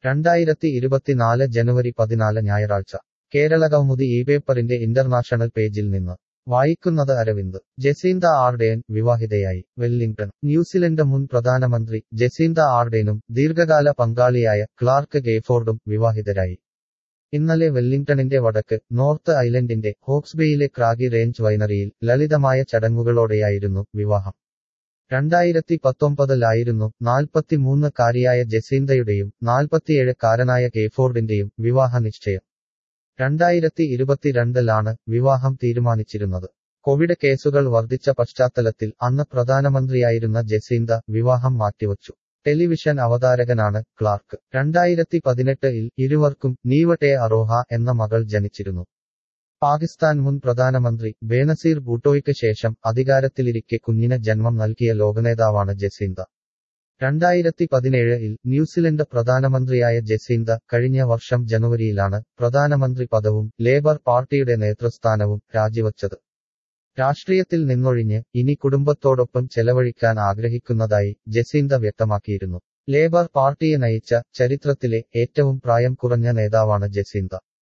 രണ്ടായിരത്തി ഇരുപത്തിനാല് ജനുവരി പതിനാല് ഞായറാഴ്ച കേരളകൗമുദി ഈ പേപ്പറിന്റെ ഇന്റർനാഷണൽ പേജിൽ നിന്ന് വായിക്കുന്നത് അരവിന്ദ് ജെസീന്ത ആർഡേൻ വിവാഹിതയായി വെല്ലിംഗ്ടൺ ന്യൂസിലൻഡ് മുൻ പ്രധാനമന്ത്രി ജെസീന്ത ആർഡേനും ദീർഘകാല പങ്കാളിയായ ക്ലാർക്ക് ഗേഫോർഡും വിവാഹിതരായി ഇന്നലെ വെല്ലിംഗ്ടണിന്റെ വടക്ക് നോർത്ത് ഐലൻഡിന്റെ ഹോക്സ്ബേയിലെ ക്രാഗി റേഞ്ച് വൈനറിയിൽ ലളിതമായ ചടങ്ങുകളോടെയായിരുന്നു വിവാഹം രണ്ടായിരത്തി പത്തൊമ്പതിലായിരുന്നു നാൽപ്പത്തിമൂന്ന് കാരിയായ ജെസീന്തയുടെയും നാൽപ്പത്തിയേഴ് കാരനായ ഗേഫോർഡിന്റെയും വിവാഹ നിശ്ചയം രണ്ടായിരത്തി ഇരുപത്തിരണ്ടിലാണ് വിവാഹം തീരുമാനിച്ചിരുന്നത് കോവിഡ് കേസുകൾ വർദ്ധിച്ച പശ്ചാത്തലത്തിൽ അന്ന് പ്രധാനമന്ത്രിയായിരുന്ന ജെസീന്ത വിവാഹം മാറ്റിവച്ചു ടെലിവിഷൻ അവതാരകനാണ് ക്ലാർക്ക് രണ്ടായിരത്തി പതിനെട്ടിൽ ഇരുവർക്കും നീവട്ടെ അറോഹ എന്ന മകൾ ജനിച്ചിരുന്നു പാകിസ്ഥാൻ മുൻ പ്രധാനമന്ത്രി ബേനസീർ ഭൂട്ടോയ്ക്ക് ശേഷം അധികാരത്തിലിരിക്കെ കുഞ്ഞിന് ജന്മം നൽകിയ ലോകനേതാവാണ് ജെസീന്ത രണ്ടായിരത്തി പതിനേഴിൽ ന്യൂസിലൻഡ് പ്രധാനമന്ത്രിയായ ജെസീന്ത കഴിഞ്ഞ വർഷം ജനുവരിയിലാണ് പ്രധാനമന്ത്രി പദവും ലേബർ പാർട്ടിയുടെ നേതൃസ്ഥാനവും രാജിവച്ചത് രാഷ്ട്രീയത്തിൽ നിന്നൊഴിഞ്ഞ് ഇനി കുടുംബത്തോടൊപ്പം ചെലവഴിക്കാൻ ആഗ്രഹിക്കുന്നതായി ജെസീന്ത വ്യക്തമാക്കിയിരുന്നു ലേബർ പാർട്ടിയെ നയിച്ച ചരിത്രത്തിലെ ഏറ്റവും പ്രായം കുറഞ്ഞ നേതാവാണ് ജെസീന്ത